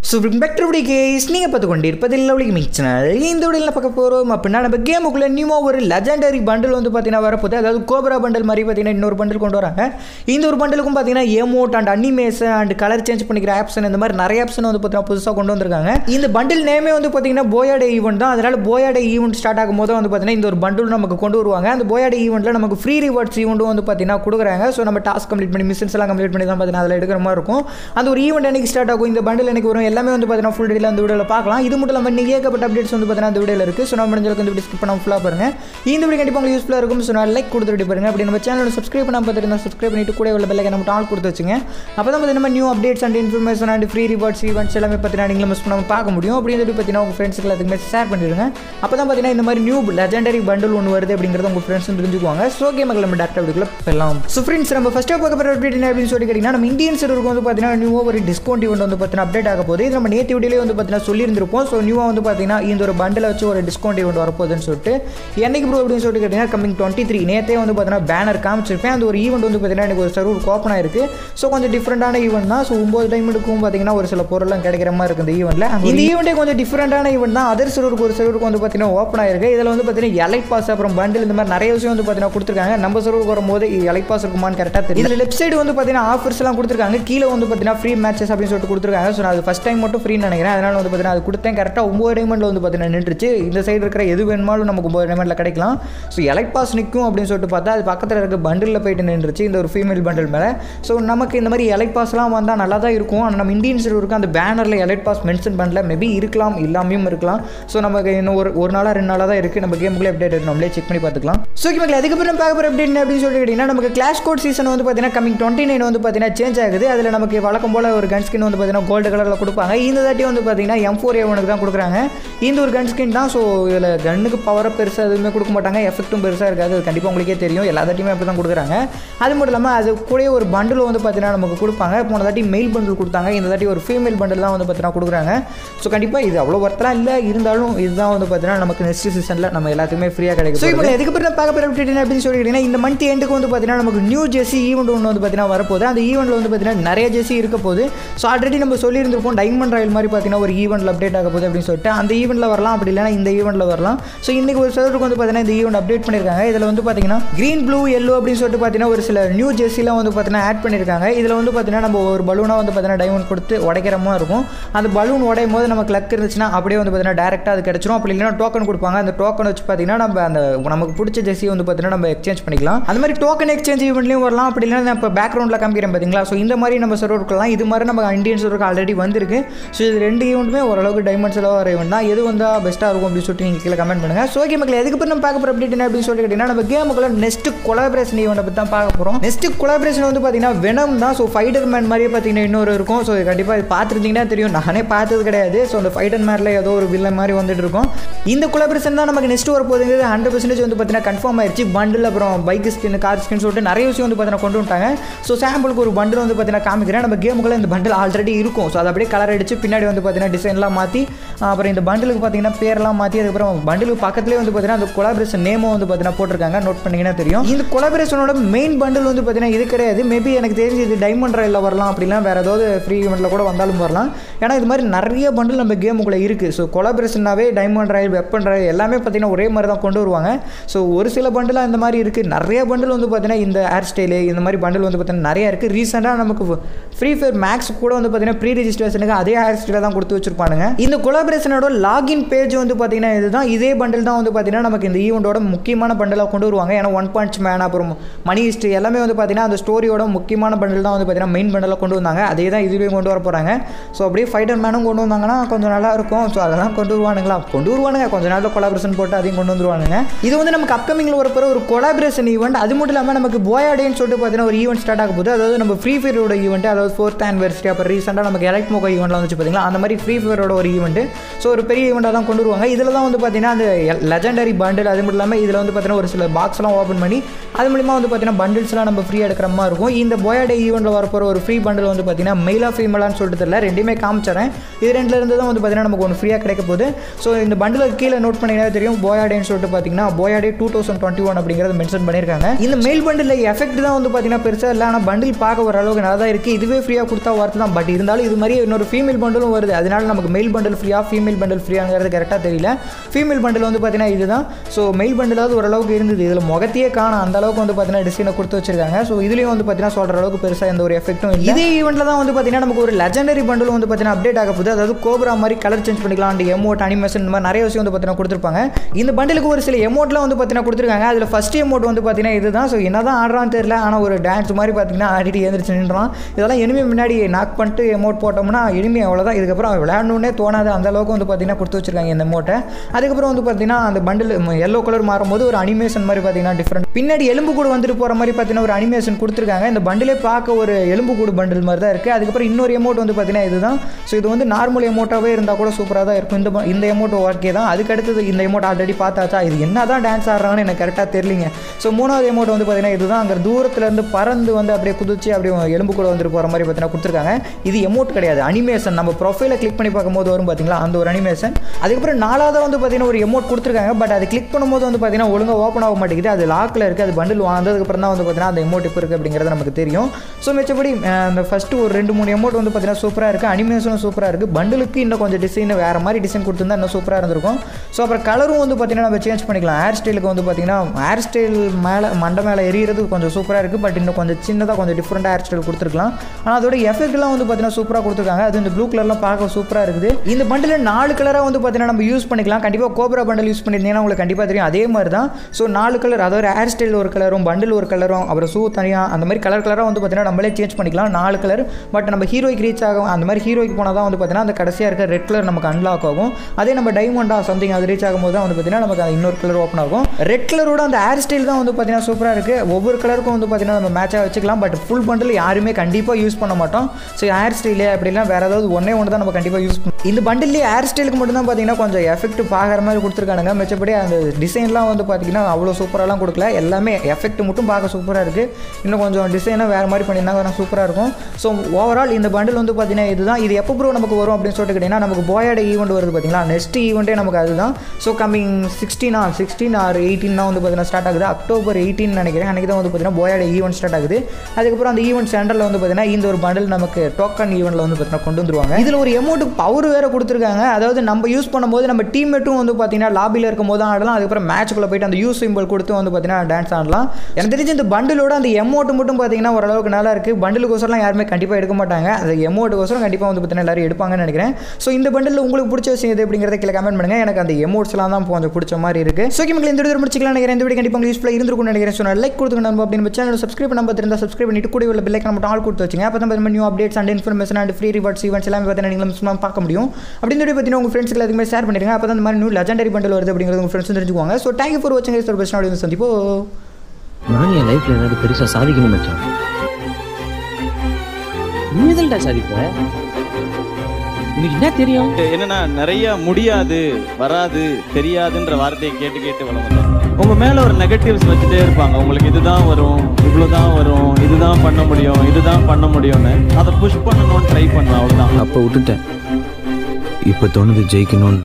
so பெக்டருடைய case நீங்கள் பார்த்து கொண்டு இருப்பதில் லவ்லி மிக்சனல் இந்த வீடியோவில் பார்க்க போகிறோம் அப்படின்னா நம்ம கேமுக்குள்ளே நியூமாக ஒரு லெஜெண்டரி பண்டில் வந்து பார்த்தீங்கன்னா வரப்போகுது அதாவது கோபரா பண்டில் மாதிரி பார்த்தீங்கன்னா இன்னொரு பண்டில் கொண்டு வராங்க இந்த ஒரு பண்டிலுக்கும் பார்த்தீங்கன்னா emote and animation and colour change பண்ணிக்கிற ஆப்ஷன் இந்த மாதிரி நிறைய ஆப்ஷன் வந்து பார்த்தீங்கன்னா புதுசாக கொண்டு வந்திருக்காங்க இந்த பண்டில் நேமே வந்து பார்த்தீங்கன்னா போயாடே ஈவெண்ட் தான் அதனால் போயாடே ஈவெண்ட் ஸ்டார்ட் ஆகும் போது வந்து பார்த்தீங்கன்னா இந்த ஒரு பண்டில் நமக்கு கொண்டு வருவாங்க அந்த போயாடே ஈவெண்ட்டில் நமக்கு ஃப்ரீ ரிவார்ட்ஸ் ஈவெண்ட்டும் வந்து பார்த்தீங்கன்னா கொடுக்குறாங்க ஸோ நம்ம டாஸ்க் கம்ப்ளீட் பண்ணி மிஷன்ஸ் எல்லாம் கம்ப்ளீட் பண்ணி தான் பார்த்தீங்கன்னா அதில் எடுக்கிற மாதிரி இருக்கும் அந்த ஒரு ஈவெண்ட் எனக்கு ஸ்டார்ட் ஆகும் இந்த பண்டில் எனக்கு வரும் எல்லாமே வந்து பார்த்தீங்கன்னா ஃபுல் டீலாக அந்த வீடியோவில் பார்க்கலாம் இது மட்டும் இல்லாமல் நீங்கள் ஏகப்பட்ட அப்டேட்ஸ் வந்து பார்த்தீங்கன்னா அந்த வீடியோவில் இருக்குது ஸோ நம்ம முடிஞ்சளவுக்கு இந்த வீடியோ ஸ்கிப் பண்ணாமல் ஃபுல்லாக பாருங்க இந்த வீடியோ கண்டிப்பாக உங்களுக்கு யூஸ்ஃபுல்லாக இருக்கும் ஸோ நான் லைக் கொடுத்துட்டு பாருங்க அப்படி நம்ம சேனலை சப்ஸ்கிரைப் பண்ணாமல் பார்த்துருந்தா சப்ஸ்கிரைப் பண்ணிட்டு கூட உள்ள பெல்லைக்கை நம்ம ஆள் கொடுத்து வச்சுங்க அப்போ தான் பார்த்தீங்கன்னா new updates and information and free rewards events எல்லாமே பார்த்தீங்கன்னா நீங்களும் மிஸ் பண்ணாமல் பார்க்க முடியும் அப்படின்னு சொல்லி பார்த்தீங்கன்னா உங்கள் ஃப்ரெண்ட்ஸுக்கு எல்லாத்துக்குமே ஷேர் பண்ணிடுங்க அப்போ தான் பார்த்தீங்கன்னா இந்த மாதிரி நியூ லெஜெண்டரி பண்டில் ஒன்று வருது அப்படிங்கிறத உங்கள் ஃப்ரெண்ட்ஸ் தெரிஞ்சுக்குவாங்க ஸோ கேமக்கில் நம்ம டேரக்டாக வீடியோக்குள்ள போகலாம் ஸோ ஃப்ரெண்ட்ஸ் நம்ம ஃபஸ்ட்டாக பார்க்க போகிற அப்டேட் என்ன அப்படின்னு சொல்லி கேட்டிங்கன்னா நம்ம இந்தியன் சர்வருக்கு வந்து பார்த்தீங்கன்னா நியூவாக ஒரு டிஸ்கவுண்ட் ஈவெண்ட் வந்து பார்த்தீங்கன்னா அப்டேட் ஆக போகுது இது நம்ம நேற்று வீடியோலேயே வந்து பார்த்தீங்கன்னா சொல்லியிருந்திருப்போம் ஸோ நியூவாக வந்து பார்த்தீங்கன்னா இந்த ஒரு பண்டில் வச்சு ஒரு டிஸ்கவுண்ட் ஈவெண்ட் வரப்போகுதுன்னு சொல்லிட்டு என்னைக்கு ப்ரோ அப்படின்னு சொல்லிட்டு கேட்டிங்கன்னா கம்மிங் டுவெண்ட்டி த்ரீ நேற்றே வந்து பார்த்தீங்கன்னா பேனர் காமிச்சிருப்பேன் அந்த ஒரு ஈவெண்ட் வந்து பார்த்தீங்கன்னா எனக்கு ஒரு சர்வர் ஓப்பன் ஆயிருக்கு ஸோ கொஞ்சம் டிஃப்ரெண்டான ஈவெண்ட் தான் ஸோ ஒம்பது டைமுக்கும் பார்த்தீங்கன்னா ஒரு சில பொருள்லாம் கிடைக்கிற மாதிரி இருக்குது இந்த ஈவெண்ட்டில் இந்த ஈவெண்ட்டே கொஞ்சம் டிஃப்ரெண்டான ஈவெண்ட் தான் அதர் சர்வருக்கு ஒரு சர்வருக்கு வந்து பார்த்தீங்கன்னா ஓப்பன் ஆயிருக்கு இதில் வந்து பார்த்தீங்கன்னா எலைட் பாஸ் அப்புறம் பண்டில் இந்த மாதிரி நிறைய விஷயம் வந்து பார்த்தீங்கன்னா கொடுத்துருக்காங்க நம்ம சர்வருக்கு வரும்போது எலைட் பாஸ் இருக்குமான்னு கரெக்டாக தெரியும் இதில் லெஃப்ட் சைடு வந்து பார்த்தீங்கன்னா ஆஃபர்ஸ் எல்லாம் கொடுத்துருக்காங்க கீழே வந்து பார்த்தீங்கன்னா ஃப்ரீ மேட்சஸ் அப்படின்னு சொல்லிட்டு கொடுத்துருக்காங்க ஸோ நான் அது ஃபஸ்ட் டைம் மட்டும் ஃப்ரீ நினைக்கிறேன் அதனால வந்து பார்த்தீங்கன்னா அது கொடுத்தேன் கரெக்டாக ஒம்பது டைமண்டில் வந்து பார்த்தீங்கன்னா நின்றுச்சு இந்த சைடு இருக்கிற எது வேணுமாலும் நமக்கு ஒம்பது டைமண்டில் கிடைக்கலாம் ஸோ எலைட் பாஸ் நிற்கும் அப்படின்னு சொல்லிட்டு பார்த்தா அது பக்கத்தில் இருக்க பண்டிலில் போயிட்டு நின்றுச்சு இந்த ஒரு ஃபீமேல் பண்டில் மேலே ஸோ நமக்கு இந்த மாதிரி எலைட் பாஸ்லாம் வந்தால் நல்லா தான் இருக்கும் ஆனால் நம்ம இந்தியன் சர்வருக்கு அந்த பேனரில் எலைட் பாஸ் மென்ஷன் பண்ணல மேபி இருக்கலாம் இல்லாமையும் இருக்கலாம் ஸோ நமக்கு இன்னும் ஒரு ஒரு நாளாக ரெண்டு நாளாக தான் இருக்குது நம்ம கேமுக்குள்ளே அப்டேட் நம்மளே செக் பண்ணி பார்த்துக்கலாம் ஸோ ஓகே அதுக்கப்புறம் பார்க்க போகிற அப்டேட் அப்படின்னு சொல்லிட்டு கேட்டிங்கன்னா நமக்கு கிளாஷ் கோட் சீசன் வந்து பார்த்தீங்கன்னா கமிங் டுவெண்ட்டி நைன் வந்து பார்த்தீங்கன்னா சேஞ்ச் ஆகுது அதில் நமக்கு வழக்கம் போல் ஒரு கன் ஸ்கின் வந்து பார்த்தீங்கன்னா கோல்டு கலரில் கொடுப்பாங்க இந்த தாட்டி வந்து பார்த்தீங்கன்னா எம் ஃபோர் ஏவனுக்கு தான் கொடுக்குறாங்க இந்த ஒரு கன் ஸ்கின் தான் ஸோ இதில் கன்னுக்கு பவரை பெருசாக எதுவுமே கொடுக்க மாட்டாங்க எஃபெக்ட்டும் பெருசாக இருக்காது அது கண்டிப்பாக உங்களுக்கே தெரியும் எல்லா தாட்டியுமே அப்படி தான் கொடுக்குறாங்க அது மட்டும் இல்லாமல் அது கூட ஒரு பண்டில் வந்து பார்த்தீங்கன்னா நமக்கு கொடுப்பாங்க போன தாட்டி மெயில் பண்டில் கொடுத்தாங்க இந்த தாட்டி ஒரு ஃபீமேல் பண்டில் தான் வந்து பார்த்தீங்கன்னா கொடுக்குறாங்க ஸோ கண்டிப்பாக இது அவ்வளோ ஒர்த்தலாம் இல்லை இருந்தாலும் இதுதான் வந்து பார்த்தீங்கன்னா நமக்கு நெக்ஸ்ட் சீசனில் நம்ம எல்லாத்துக்குமே ஃப்ரீயாக கிடைக்கும் ஸோ இப்போ எதுக்கப்புறம் பார்க்க போகிற அப்டேட் என்ன அப்படின்னு சொல்லிட்டீங்கன்னா இந்த மந்த் எண்டுக்கு வந்து பார்த்தீங்கன்னா நமக்கு நியூ ஜெர்சி ஈவெண்ட் ஒன்று வந்து பார்த்தீங்கன்னா வரப்போகுது அந்த ஈவெண்ட்டில் வந்து பார்த்தீங்கன்னா நிறைய ஜெர்சி இருக்க போகுது ஸோ ஆல்ரெடி நம்ம சொல்லியிருந்திருப்போம் டைமண்ட் ராயல் மாதிரி பார்த்தீங்கன்னா ஒரு ஈவெண்ட்டில் அப்டேட் ஆக போகுது அப்படின்னு சொல்லிட்டு அந்த ஈவெண்ட்டில் வரலாம் அப்படி இல்லைனா இந்த ஈவெண்ட்டில் வரலாம் ஸோ இன்றைக்கி ஒரு சர்வருக்கு வந்து பார்த்தீங்கன்னா இந்த ஈவெண்ட் அப்டேட் பண்ணியிருக்காங்க இதில் வந்து பார்த்தீங்கன்னா க்ரீன் ப்ளூ எல்லோ அப்படின்னு சொல்லிட்டு பார்த்தீங்கன்னா ஒரு சில நியூ ஜெர்சிலாம் வந்து பார்த்தீங்கன்னா ஆட் பண்ணியிருக்காங்க இதில் வந்து பார்த்தீங்கன்னா நம்ம ஒரு பலூனாக வந்து பார்த்தீங்கன்னா டைமண்ட் கொடுத்து உடைக்கிற மாதிரி இருக்கும் அந்த பலூன் உடையும் போது நமக்கு லக் இருந்துச்சுன்னா அப்படியே வந்து பார்த்தீங்கன்னா டேரெக்டாக அது கிடச்சிரும் அப்படி இல்லைனா டோக்கன் கொடுப்பாங்க அந்த டோக்கன் வச்சு பார்த்தீங்கன்னா நம்ம அந்த நமக்கு பிடிச்ச ஜெர்சி வந்து பார்த்தீங்கன்னா நம்ம எக்ஸ்சேஞ்ச் பண்ணிக்கலாம் அந்த மாதிரி டோக்கன் எக்ஸ்சேஞ்ச் ஈவெண்ட்லையும் வரலாம் அப்படி இல்லைனா இப்போ பேக்ரவுண்டில் காமிக்கிறேன் பார்த்தீங்களா ஸோ இந்த மாதிரி நம்ம சர்வருக்குலாம் இது மாதிரி நம்ம இந்தியன் சர்வருக்கு ஆல்ரெடி வந்திருக்கு ஸோ இது ரெண்டு ஈவெண்ட்டுமே ஓரளவுக்கு டைமண்ட்ஸில் வர ஈவெண்ட் தான் எது வந்தால் பெஸ்ட்டாக இருக்கும் அப்படின்னு சொல்லிட்டு நீங்கள் கீழே கமெண்ட் பண்ணுங்கள் ஸோ மக்கள் எதுக்கு நம்ம பார்க்க போகிற அப்டேட் என்ன அப்படின்னு சொல்லிட்டு கேட்டிங்கன்னா நம்ம கேமுக்குள்ள நெக்ஸ்ட் கொலாபரேஷன் ஈவெண்ட்டை பற்றி தான் பார்க்க போகிறோம் நெக்ஸ்ட் கொலாபரேஷன் வந்து பார்த்தீங்கன்னா வெனம் தான் ஸோ ஃபைட்டர் மேன் மாதிரியே பார்த்தீங்கன்னா இன்னொரு இருக்கும் ஸோ கண்டிப்பாக பார்த்துருந்தீங்கன்னா தெரியும் நானே பார்த்தது கிடையாது ஸோ அந்த ஃபைட்டர் மேனில் ஏதோ ஒரு வில்லன் மாதிரி வந்துட்டு இருக்கும் இந்த கொலாபரேஷன் தான் நமக்கு நெக்ஸ்ட் வர போகுதுங்கிறது ஹண்ட்ரட் பர்சன்டேஜ் வந்து பார்த்தீங்கன்னா கன்ஃபார்ம் ஆயிடுச்சு பண்டில் அப்புறம் பைக் ஸ்கின் கார் ஸ்கின் சொல்லிட்டு நிறைய விஷயம் வந்து பார்த்தீங்கன்னா கொண்டு வந்துட்டாங்க ஸோ சாம்பிளுக்கு ஒரு பண்டில் வந்து பார்த்தீங்கன்னா காமிக்கிறேன் நம்ம கேமுக்குள்ள இந்த பண்டில் ஆல்ரெடி இருக்கும் ஸோ அதை அப்படியே கலர் அடிச்சு பின்னாடி வந்து பார்த்தீங்கன்னா டிசைன்லாம் மாற்றி அப்புறம் இந்த பண்டிலுக்கு பார்த்தீங்கன்னா பேர்லாம் மாற்றி அதுக்கப்புறம் பண்டிலுக்கு பக்கத்துலேயே வந்து பார்த்தீங்கன்னா அந்த கொலாபரேஷன் நேமும் வந்து பார்த்தீங்கன்னா போட்டிருக்காங்க நோட் பண்ணிங்கன்னா தெரியும் இந்த கொலாபரேஷனோட மெயின் பண்டில் வந்து பார்த்தீங்கன்னா இது கிடையாது மேபி எனக்கு தெரிஞ்சு இது டைமண்ட் ரயிலில் வரலாம் அப்படிலாம் வேறு ஏதாவது ஃப்ரீ ஈவெண்ட்டில் கூட வந்தாலும் வரலாம் ஏன்னா இது மாதிரி நிறைய பண்டில் நம்ம கேமுக்குள்ளே இருக்குது ஸோ கொலாபரேஷனாவே டைமண்ட் ரயில் வெப்பன் ரயில் எல்லாமே பார்த்தீங்கன்னா ஒரே மாதிரி தான் கொண்டு வருவாங்க ஸோ ஒரு சில பண்டிலாக இந்த மாதிரி இருக்குது நிறைய பண்டில் வந்து பார்த்தீங்கன்னா இந்த ஹேர் ஸ்டைலு இந்த மாதிரி பண்டில் வந்து பார்த்தீங்கன்னா நிறைய இருக்குது ரீசெண்டாக நமக்கு ஃப்ரீ ஃபயர் மேக்ஸ் கூட வந்து பார்த்தீங்கன்னா ப்ரீ ரெஜிஸ்ட்ரேஷனுக்கு அதே ஹேர் ஸ்டைலை தான் கொடுத்து வச்சிருப்பானுங்க இந்த கொலாபரேஷனோட லாகின் பேஜ் வந்து பார்த்தீங்கன்னா இதுதான் இதே பண்டில் தான் வந்து பார்த்தீங்கன்னா நமக்கு இந்த ஈவெண்ட்டோட முக்கியமான பண்டிலாக கொண்டு வருவாங்க ஏன்னா ஒன் பஞ்ச் மேன் அப்புறம் மணி ஹிஸ்ட்ரி எல்லாமே வந்து பார்த்தீங்கன்னா அந்த ஸ்டோரியோட முக்கியமான பண்டில் தான் வந்து பார்த்தீங்கன்னா மெயின் பண்டிலாக கொண்டு வந்தாங்க அதே தான் இதுவே கொண்டு வர போகிறாங்க ஸோ அப்படியே ஃபைட்டர் மேனும் கொண்டு வந்தாங்கன்னா கொஞ்சம் நல்லா இருக்கும் ஸோ அதெல்லாம் கொண்டு வருவானுங்களா கொண்டு வருவானுங்க கொஞ்சம் நாளில் கொலாபரேஷன் போட்டு அதையும் கொண்டு வந்துருவானுங்க இது வந்து நமக்கு அப்கமிங்கில் வரப்போகிற ஒரு கொலாபரேஷன் ஈவெண்ட் அது மட்டும் இல்லாமல் நமக்கு போயாடேன்னு சொல்லிட்டு பார்த்தீங்கன்னா ஒரு ஈவெண்ட் ஸ்டார்ட் ஆக போகுது அதாவது நம்ம ஃப்ரீ ஃபயரோட ஈவெண்ட் அதாவது ஃபோர்த் ஆனிவர்சரி அப்புறம் ரீசெண்டாக நமக்கு எலக்ட் மோகோ ஈவெண்ட்லாம் வந்துச்சு பார்த்தீங்களா அந்த மாதிரி ஃப்ரீ ஃபயரோட ஒரு ஈவெண்ட் ஸோ ஒரு பெரிய ஈவெண்ட்டாக தான் கொண்டு வருவாங்க இதில் தான் வந்து பார்த்தீங்கன்னா அந்த லெஜண்டரி பண்டில் அது மட்டும் இல்லாமல் இதில் வந்து பார்த்தீங்கன்னா ஒரு சில பாக்ஸ்லாம் ஓப்பன் பண்ணி அது மூலிமா வந்து பார்த்தீங்கன்னா பண்டில்ஸ்லாம் நம்ம ஃப்ரீயாக எடுக்கிற மாதிரி இருக்கும் இந்த போயாடே ஈவெண்ட்டில் வரப்போகிற ஒரு ஃப்ரீ பண்டில் வந்து பார்த்தீங்கன்னா மெயிலாக ஃபீமேலான்னு சொல்லிட்டு தெரியல ரெண்டுமே காமிச்சிடறேன் இது ரெண்டுல இருந்து தான் வந்து பார்த்தீங்கன்னா நமக்கு ஒன்று ஃப்ரீயாக கிடைக்க போகுது ஸோ இந்த பண்டிலுக்கு கீழே நோட் பண்ணிங்கன்னா தெரியும் போயாடேன்னு சொல்லிட்டு பார்த்தீங்கன்னா booyah day two thousand twenty one அப்படிங்கிறத மென்ஷன் பண்ணியிருக்காங்க இந்த மெயில் பண்டில் எஃபெக்ட் தான் வந்து பார்த்தீங்கன்னா பெருசாக இல்லை ஆனால் பண்டில் பார்க்க ஓரளவுக்கு நல்லா தான் இருக்குது இதுவே ஃப்ரீயாக கொடுத்தா ஒர்த்து தான் பட் இருந்தாலும் இது மாதிரி இன்னொரு ஃபீமேல் பண்டலும் வருது அதனால நமக்கு மெயில் பண்டல் ஃப்ரீயாக ஃபீமேல் பண்டல் ஃப்ரீயாங்கிறது கரெக்டாக தெரியல ஃபீமேல் பண்டல் வந்து பார்த்தீங்கன்னா இதுதான் ஸோ மெயில் பண்டலாவது ஓரளவுக்கு இருந்தது இதில் முகத்தையே காணும் அந்த அளவுக்கு வந்து பார்த்தீங்கன்னா டிசைனை கொடுத்து வச்சிருக்காங்க ஸோ இதுலேயும் வந்து பார்த்தீங்கன்னா சொல்கிற அளவுக்கு பெருசாக எந்த ஒரு எஃபெக்ட்டும் இல்லை இதே ஈவெண்ட்டில் தான் வந்து பார்த்தீங்கன்னா நமக்கு ஒரு லெஜண்டரி பண்டல் வந்து பார்த்தீங்கன்னா அப்டேட் ஆக போகுது அதாவது கோப்ரா மாதிரி கலர் சேஞ்ச் பண்ணிக்கலாம் அண்ட் எமோட் அனிமேஷன் இந்த மாதிரி நிறைய விஷயம் வந்து பார்த்தீங்கன்னா கொடுத்துருப்பாங்க இந்த பண்டலுக்கு ஒரு சில எமோட்லாம் வந்து பார்த்தீங்கன்னா கொடுத்துருக்காங்க அதில் ஃபஸ்ட் எமோட் வந்து பார்த்தீங்கன்னா இதுதான் ஸோ என்ன தான் ஆடுறான்னு தெரியல ஆனால் ஒரு டான்ஸ் மாதிரி பார்த்தீங்கன்னா ஆடிட்டு எழுந்திரிச்சு நின்றான் இதெல்லாம் எனிமே முன்னாடி நாக் பண்ணிட்டு எமோட் போட்டோம்னா எனிமே அவ்வளோதான் இதுக்கப்புறம் அவன் விளையாடணுன்னே தோணாது அந்த அளவுக்கு வந்து பார்த்தீங்கன்னா கொடுத்து வச்சிருக்காங்க இந்த எமோட்டை அதுக்கப்புறம் வந்து பார்த்தீங்கன்னா அந்த பண்டில் எல்லோ கலர் மாறும்போது ஒரு அனிமேஷன் மாதிரி பார்த்தீங்கன்னா டிஃப்ரெண்ட் பின்னாடி எலும்பு கூடு வந்துட்டு போகிற மாதிரி பார்த்தீங்கன்னா ஒரு அனிமேஷன் கொடுத்துருக்காங்க இந்த பண்டிலே பார்க்க ஒரு எலும்பு கூடு பண்டில் மாதிரி தான் இருக்குது அதுக்கப்புறம் இன்னொரு எமோட் வந்து பார்த்தீங்கன்னா இதுதான் ஸோ இது வந்து நார்மல் எமோட்டாகவே இருந்தால் கூட சூப்பராக தான் இருக்கும் இந்த இந்த எமோட் ஓகே தான் அதுக்கு அடுத்தது இந்த எமோட் ஆல்ரெடி பார்த்தாச்சா இது என்ன தான் டான்ஸ் ஆடுறாங்கன்னு எனக்கு கரெக்டாக தெரியலிங்க ஸோ மூணாவது எமோட் வந்து பார்த்தீங்கன்னா இதுதான் அங்கே தூரத்துலேருந்து பறந்து வந்து அப்படியே குதிச்சு அப்படியே எலும்பு கூட வந்துட்டு போகிற மாதிரி பார்த்தீங்கன்னா கொடுத்துருக்காங்க இது எமோட் கிடையாது அனிமேஷன் நம்ம ப்ரொஃபைலை கிளிக் பண்ணி பார்க்கும்போது வரும் பார்த்தீங்களா அந்த ஒரு அனிமேஷன் அதுக்கப்புறம் நாலாவது வந்து பார்த்தீங்கன்னா ஒரு எமோட் கொடுத்துருக்காங்க பட் அது கிளிக் பண்ணும்போது வந்து பார்த்தீங்கன்னா ஒழுங்காக ஓப்பன் ஆக மாட்டேங்குது அது லாக்கில் இருக்குது அது பண்டில் வந்ததுக்கப்புறம் தான் வந்து பார்த்தீங்கன்னா அந்த எமோட் இப்போ இருக்குது அப்படிங்கிறது நமக்கு தெரியும் ஸோ மிச்சப்படி அஹ், அந்த ஃபஸ்ட்டு ஒரு ரெண்டு மூணு எமோட் வந்து பார்த்தீங்கன்னா சூப்பராக இருக்குது அனிமேஷனும் சூப்பராக இருக்குது பண்டிலுக்கு இன்னும் கொஞ்சம் டிசைன் வேறு மாதிரி டிசைன் கொடுத்துருந்தா இன்னும் சூப்பராக இருந்திருக்கும் ஸோ அப்புறம் கலரும் வந்து பார்த்தீங்கன்னா நம்ம சேஞ்ச் பண்ணிக்கலாம் ஹேர் ஸ்டைலுக்கு வந்து பார்த்தீங்கன்னா ஹேர் ஸ்டைல் மேலே மண்டை மேலே எரியறது கொஞ்சம் சூப்பராக இருக்குது பட் இன்னும் கொஞ்சம் சின்னதாக கொஞ்சம் டிஃப்ரெண்ட்டாக ஹேர் ஸ்டைல் கொடுத்துருக்கலாம் ஆனால் அதோட எஃபெக்ட்லாம் வந்து பார்த்தீங்கன்னா சூப்பராக கொடுத்துருக்காங்க அது இந்த ப்ளூ கலர்லாம் பார்க்க சூப்பராக இருக்குது இந்த பண்டில் நாலு கலராக வந்து பார்த்தீங்கன்னா நம்ம யூஸ் பண்ணிக்கலாம் கண்டிப்பாக கோப்ரா பண்டல் யூஸ் பண்ணியிருந்தீங்கன்னா உங்களுக்கு கண்டிப்பாக தெரியும் அதே மாதிரி தான் ஸோ நாலு கலர் அதாவது ஹேர் ஸ்டைல் ஒரு கலரும் பண்டில் ஒரு கலரும் அப்புறம் ஷூ தனியாக அந்த மாதிரி கலர் கலராக வந்து பார்த்தீங்கன்னா நம்மளே சேஞ்ச் பண்ணிக்கலாம் நாலு கலர் பட் நம்ம ஹீரோய்க்கு ரீச் ஆகும் அந்த மாதிரி ஹீரோய்க்கு போனால் தான் வந்து பார்த்தீங்கன்னா அந்த கடைசியாக இருக்க ரெட் கலர் நமக்கு அன்லாக் ஆகும் அதே நம்ம டைமண்டா சம்திங் அது ரீச் ஆகும்போது தான் வந்து பார்த்தீங்கன்னா நமக்கு அது இன்னொரு கலர் ஓப்பன் ஆகும் ரெட் கலரோட அந்த ஹேர் ஸ்டைல் தான் வந்து பார்த்தீங்கன்னா சூப்பராக இருக்குது ஒவ்வொரு கலருக்கும் வந்து பார்த்தீங்கன்னா நம்ம மேட்சாக வச்சுக்கலாம் பட் ஃபுல் பண்டில் யாருமே கண்டிப்பாக யூஸ் பண்ண மாட்டோம் ஸோ ஹேர் ஸ்டைலே அப்படிலாம் வேறு ஏதாவது ஒன்றே ஒன்று தான் நம்ம கண்டிப்பாக யூஸ் பண்ணுவோம் இந்த பண்டில்லே ஹேர் ஸ்டைலுக்கு மட்டும் தான் பார்த்தீங்கன்னா கொஞ்சம் எஃபெக்ட் பார்க்குற மாதிரி கொடுத்துருக்கானுங்க மிச்சப்படி அந்த டிசைன்லாம் வந்து பார்த்தீங்கன்னா அவ்வளோ சூப்பராலாம் கொடுக்கல எல்லாமே எஃபெக்ட் மட்டும் பார்க்க சூப்பராக இருக்குது இன்னும் கொஞ்சம் டிசைனாக வேறு மாதிரி பண்ணியிருந்தாங்க சூப்பராக இருக்கும் ஸோ ஓவரால் இந்த பண்டில் வந்து பார்த்தீங்கன்னா இதுதான் இது எப்போ ப்ரோ நமக்கு வரும் அப்படின்னு சொல்லிட்டு கேட்டிங்கன்னா நமக்கு போயாட ஈவெண்ட் வருது பார்த்தீங்களா நெக்ஸ்ட் ஈவெண்ட்டே நமக்கு அதுதான் ஸோ கம்மிங் சிக்ஸ்டீனா சிக்ஸ்டீன் ஆர் எயிட்டீன் தான் வந்து பார்த்தீங்கன்னா ஸ்டார்ட் ஆகுது அக்டோபர் எயிட்டீன் நினைக்கிறேன் அன்றைக்கி தான் வந்து பார்த்தீங்கன்னா போயாட ஈவெண்ட் ஸ்டார்ட் ஆகுது அதுக்கப்புறம் அந்த ஈவெண்ட் சென்டரில் வந்து பார்த்தீங்கன்னா இந்த ஒரு பண்டில் நமக்கு டோக்கன் ஈவெண்ட்டில் வந்து பார்த்தீங்கன்னா கொண்டு வந்துருவாங்க இதில் ஒரு எமௌண்ட் பவர் வேறு கொடுத்துருக்காங்க அதாவது நம்ம யூஸ் பண்ணும்போது நம்ம டீம்மேட்டும் வந்து பார்த்தீங்கன்னா லாபியில் இருக்கும் போது ஆடலாம் அதுக்கப்புறம் மேட்ச்க்குள்ளே போயிட்டு அந்த யூ சிம்பிள் கொடுத்து வந்து பார்த்தீங்கன்னா டான்ஸ் ஆடலாம் எனக்கு தெரிஞ்சு இந்த பண்டிலோட அந்த எமௌண்ட் மட்டும் பார்த்தீங்கன்னா ஓரளவுக்கு நல்லா இருக்குது பண்டிலுக்கோசரம்லாம் யாருமே கண்டிப்பாக எடுக்க மாட்டாங்க அந்த எமௌண்ட்டுக்கோசரம் கண்டிப்பாக வந்து பார்த்தீங்கன்னா எல்லாரும் எடுப்பாங்கன்னு நினைக்கிறேன் ஸோ இந்த பண்டில் உங்களுக்கு பிடிச்ச விஷயம் எது அப்படிங்கிறத கீழே கமெண்ட் பண்ணுங்க எனக்கு அந்த எமௌண்ட்ஸ்லாம் தான் கொஞ்சம் பிடிச்ச மாதிரி இருக்குது ஸோ மக்கள் இந்த வீடியோ முடிச்சிக்கலாம் நினைக்கிறேன் இந்த வீடியோ கண்டிப்பாக உங்களுக்கு யூஸ்ஃபுல்லாக இருந்திருக்கும்னு நினைக்கிறேன் ஸோ லைக் கொடுத்துக்கணும் நம்ம அப்படின்னு சேனல் சப்ஸ்கிரைப் பண்ண பார்த்துருந்தா சப்ஸ்கிரைப் பண்ணிட்டு கூட உள்ள பில்லைக்கான மட்டும் ஆள் கொடுத்து வச்சுங்க அப்போ தான் பார்த்தீங்கன்னா new updates and information and free rewards events எல்லாமே பார்த்தீங்கன்னா நீங்களும் சும்மா பார்க்க முடியும் அப்படின்னு சொல்லி பார்த்தீங்கன்னா உங்கள் ஃப்ரெண்ட்ஸ்க்கு எல்லாத்துக்குமே ஷேர் பண்ணிடுங்க அப்போ தான் இந்த மாதிரி நியூ லெஜண்டரி பண்டில் வருது அப்படிங்கிறது உங்கள் ஃப்ரெண்ட்ஸ் தெரிஞ்சுக்குவாங்க ஸோ தேங்க்யூ ஃபார் வாட்சிங் ஒரு பெஸ்ட் ஆடியோ சந்திப்போ நான் என் லைஃப்ல ஏதாவது பெருசா சாதிக்கணும் மச்சான் நீ எதில்டா சாதிப்ப உனக்கு என்ன தெரியும் என்னன்னா நிறைய முடியாது வராது தெரியாதுன்ற வார்த்தையை கேட்டு கேட்டு வளர்ந்தேன் உங்க மேல ஒரு நெகட்டிவ்ஸ் வச்சுட்டே இருப்பாங்க உங்களுக்கு இதுதான் வரும் இவ்வளவுதான் வரும் இதுதான் பண்ண முடியும் இதுதான் பண்ண முடியும்னு அதை புஷ் பண்ணணும்னு ட்ரை பண்ணலாம் அவ்வளவுதான் அப்போ விட்டுட்டேன் இப்போ தோணுது ஜெயிக்கணும்னு